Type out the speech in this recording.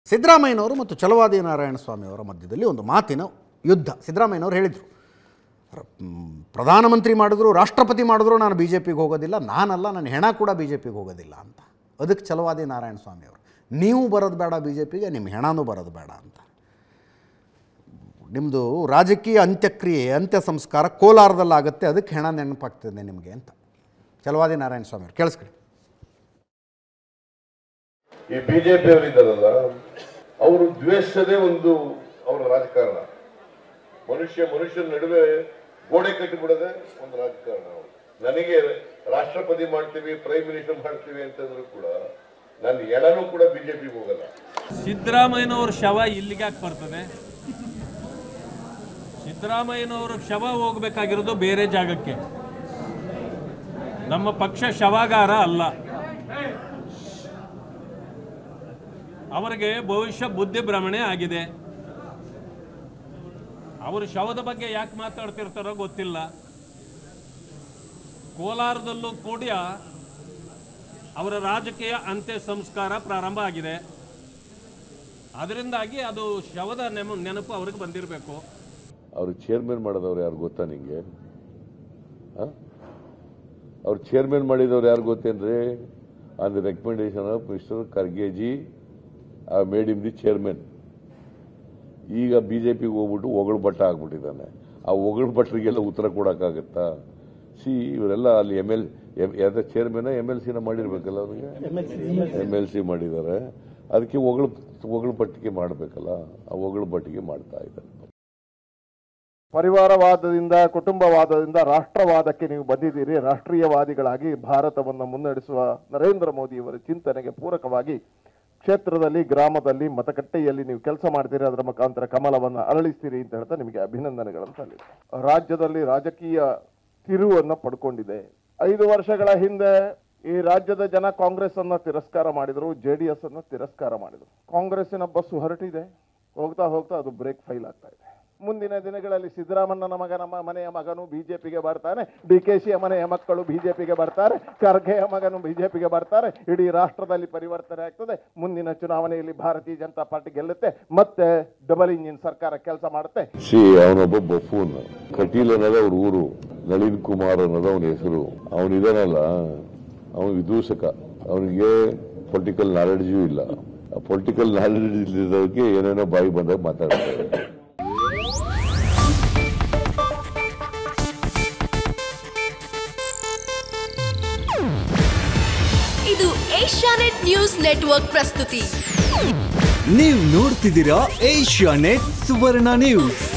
ಸಿದ್ದರಾಮಯ್ಯನವರು ಮತ್ತು ಛಲವಾದಿ ನಾರಾಯಣ ಸ್ವಾಮಿಯವರ ಮಧ್ಯದಲ್ಲಿ ಒಂದು ಮಾತಿನ ಯುದ್ಧ ಸಿದ್ದರಾಮಯ್ಯನವರು ಹೇಳಿದರು ರ- ಮ್, ಪ್ರಧಾನಮಂತ್ರಿ ಮಾಡಿದ್ರು ರಾಷ್ಟ್ರಪತಿ ಮಾಡಿದ್ರು ನಾನು ಬಿ ಜೆ ಪಿಗೆ ಹೋಗೋದಿಲ್ಲ ನಾನಲ್ಲ ನನ್ನ ಹೆಣ ಕೂಡ ಬಿ ಜೆ ಪಿಗೆ ಹೋಗೋದಿಲ್ಲ ಅಂತ ಅದಕ್ಕೆ ಛಲವಾದಿ ನಾರಾಯಣ ಸ್ವಾಮಿಯವರು ನೀವು ಬರೋದು ಬೇಡ ಬಿ ಜೆ ಪಿಗೆ ನಿಮ್ಮ ಹೆಣನೂ ಬರೋದು ಬೇಡ ಅಂತ ನಿಮ್ಮದು ರಾಜಕೀಯ ಅಂತ್ಯಕ್ರಿಯೆ ಅಂತ್ಯ ಸಂಸ್ಕಾರ ಕೋಲಾರದಲ್ಲಾಗುತ್ತೆ ಅದಕ್ಕೆ ಹೆಣ ನೆನಪಾಗ್ತದೆ ನಿಮಗೆ ಅಂತ ಛಲವಾದಿ ನಾರಾಯಣ ಸ್ವಾಮಿಯವರು ಕೇಳಿಸ್ಕೊಳ್ಳಿ ಈ ಬಿಜೆಪಿ ಅವರಿದ್ದಾರಲ್ಲ ಅವರು ದ್ವೇಷದೇ ಒಂದು ಅವರ ರಾಜಕಾರಣ ಮನುಷ್ಯ ಮನುಷ್ಯನ ನಡುವೆ ಗೋಡೆ ಕಟ್ಟಿಬಿಡದೆ ಒಂದು ರಾಜಕಾರಣ ಅವ್ರು. ನನಗೆ ರಾಷ್ಟ್ರಪತಿ ಮಾಡ್ತೀವಿ ಪ್ರೈಮ್ ಮಿನಿಸ್ಟರ್ ಮಾಡ್ತೀವಿ ಅಂತಂದ್ರು ಕೂಡ ನನ್ನ ಎಡನೂ ಕೂಡ ಬಿಜೆಪಿಗೆ ಹೋಗಲ್ಲ ಸಿದ್ದರಾಮಯ್ಯನವ್ರ ಶವ ಇಲ್ಲಿಗೆ ಯಾಕೆ ಬರ್ತದೆ ಸಿದ್ದರಾಮಯ್ಯನವ್ರ ಶವ ಹೋಗ್ಬೇಕಾಗಿರೋದು ಬೇರೆ ಜಾಗಕ್ಕೆ ನಮ್ಮ ಪಕ್ಷ ಶವಾಗಾರ ಅಲ್ಲ ಅವರಿಗೆ ಭವಿಷ್ಯ ಬುದ್ಧಿ ಭ್ರಮಣೆ ಆಗಿದೆ ಅವರು ಶವದ ಬಗ್ಗೆ ಯಾಕೆ ಮಾತಾಡ್ತಿರ್ತಾರೋ ಗೊತ್ತಿಲ್ಲ ಕೋಲಾರದಲ್ಲೂ ಕೂಡ ಅವರ ರಾಜಕೀಯ ಅಂತ್ಯ ಸಂಸ್ಕಾರ ಪ್ರಾರಂಭ ಆಗಿದೆ ಅದರಿಂದಾಗಿ ಅದು ಶವದ ನೆಮ ನೆನಪು ಅವ್ರಿಗೆ ಬಂದಿರಬೇಕು ಅವ್ರು ಚೇರ್ಮನ್ ಮಾಡಿದವ್ರು ಯಾರು ಗೊತ್ತಾ ನಿಂಗೆ ಅವ್ರು ಚೇರ್ಮನ್ ಮಾಡಿದವ್ರು ಯಾರು ಗೊತ್ತೇನ್ರಿ on the recommendation of mister ಖರ್ಗೆಜಿ I made him the chairman ಈಗ ಬಿಜೆಪಿಗೆ ಹೋಗ್ಬಿಟ್ಟು ಒಗಳು ಬಟ್ಟ ಆಗ್ಬಿಟ್ಟಿದ್ದಾನೆ ಆ ಒಗಳು ಭಟ್ರಿಗೆಲ್ಲ ಉತ್ತರ ಕೊಡಕ್ಕಾಗತ್ತಾ ಸಿ ಇವರೆಲ್ಲ ಅಲ್ಲಿ ಎಮ್ ಎಲ್ ಯಾವ್ದು ಚೇರ್ಮನ್ ಎಮ್ ಎಲ್ ಸಿನ ಮಾಡಿರ್ಬೇಕಲ್ಲ ಅವ್ರಿಗೆ ಎಮ್ ಎಲ್ ಸಿ ಮಾಡಿದ್ದಾರೆ ಅದಕ್ಕೆ ಒಗಳು ಒಗಳು ಪಟ್ಟಿಗೆ ಮಾಡಬೇಕಲ್ಲ ಆ ಒಗಳು ಪಟ್ಟಿಗೆ ಮಾಡ್ತಾ ಇದ್ದಾರೆ ಪರಿವಾರವಾದದಿಂದ ಕುಟುಂಬವಾದದಿಂದ ರಾಷ್ಟ್ರವಾದಕ್ಕೆ ನೀವು ಬಂದಿದ್ದೀರಿ ರಾಷ್ಟ್ರೀಯವಾದಿಗಳಾಗಿ ಭಾರತವನ್ನು ಮುನ್ನಡೆಸುವ ನರೇಂದ್ರ ಮೋದಿಯವರ ಚಿಂತನೆಗೆ ಪೂರಕವಾಗಿ ಕ್ಷೇತ್ರದಲ್ಲಿ ಗ್ರಾಮದಲ್ಲಿ ಮತಗಟ್ಟೆಯಲ್ಲಿ ನೀವು ಕೆಲಸ ಮಾಡ್ತೀರಿ ಅದರ ಮುಖಾಂತರ ಕಮಲವನ್ನು ಅರಳಿಸ್ತೀರಿ ಅಂತ ಹೇಳ್ತಾ ನಿಮಗೆ ಅಭಿನಂದನೆಗಳನ್ನು ಸಲ್ಲಿಸಿ ರಾಜ್ಯದಲ್ಲಿ ರಾಜಕೀಯ ತಿರುವನ್ನು ಪಡ್ಕೊಂಡಿದೆ ಐದು ವರ್ಷಗಳ ಹಿಂದೆ ಈ ರಾಜ್ಯದ ಜನ ಕಾಂಗ್ರೆಸ್ ಅನ್ನ ತಿರಸ್ಕಾರ ಮಾಡಿದ್ರು ಜೆ ಡಿ ಎಸ್ ಅನ್ನ ತಿರಸ್ಕಾರ ಮಾಡಿದ್ರು ಕಾಂಗ್ರೆಸ್ಸಿನ ಬಸ್ ಹೊರಟಿದೆ ಹೋಗ್ತಾ ಹೋಗ್ತಾ ಅದು ಬ್ರೇಕ್ ಫೈಲ್ ಆಗ್ತಾ ಇದೆ ಮುಂದಿನ ದಿನಗಳಲ್ಲಿ ಸಿದ್ದರಾಮಣ್ಣನ ಮಗ ನಮ್ಮ ಮನೆಯ ಮಗನು ಬಿಜೆಪಿಗೆ ಬರ್ತಾನೆ ಡಿ ಕೆ ಶಿಯ ಮನೆಯ ಮಕ್ಕಳು ಬಿಜೆಪಿಗೆ ಬರ್ತಾರೆ ಖರ್ಗೆಯ ಮಗನು ಬಿಜೆಪಿಗೆ ಬರ್ತಾರೆ ಇಡೀ ರಾಷ್ಟ್ರದಲ್ಲಿ ಪರಿವರ್ತನೆ ಆಗ್ತದೆ ಮುಂದಿನ ಚುನಾವಣೆಯಲ್ಲಿ ಭಾರತೀಯ ಜನತಾ ಪಾರ್ಟಿ ಗೆಲ್ಲುತ್ತೆ ಮತ್ತೆ ಡಬಲ್ ಇಂಜಿನ್ ಸರ್ಕಾರ ಕೆಲಸ ಮಾಡುತ್ತೆ ಸಿ ಅವನೊಬ್ಬ ಬಫೂನ್ ಕಟೀಲ್ ಅನ್ನೋದು ಅವ್ರ ಊರು ನಳಿನ್ ಕುಮಾರ್ ಅನ್ನೋದು ಅವನ ಹೆಸರು ಅವನಿದಾನಲ್ಲ ಅವನು ವಿದೂಷಕ ಅವನಿಗೆ ಪೊಲಿಟಿಕಲ್ ನಾಲೆಡ್ಜು ಇಲ್ಲ ಪೊಲಿಟಿಕಲ್ ನಾಲೆಡ್ಜ್ ಇಲ್ಲದಕ್ಕೆ ಏನೇನೋ ಬಾಯಿ ಬಂದಾಗ ಮಾತಾಡ್ತಾರೆ ಇದು ಏಷ್ಯಾನೆಟ್ ನ್ಯೂಸ್ ನೆಟ್ವರ್ಕ್ ಪ್ರಸ್ತುತಿ ನೀವು ನೋಡ್ತಿದ್ದೀರಾ ಏಷ್ಯಾ ನೆಟ್ ಸುವರ್ಣ ನ್ಯೂಸ್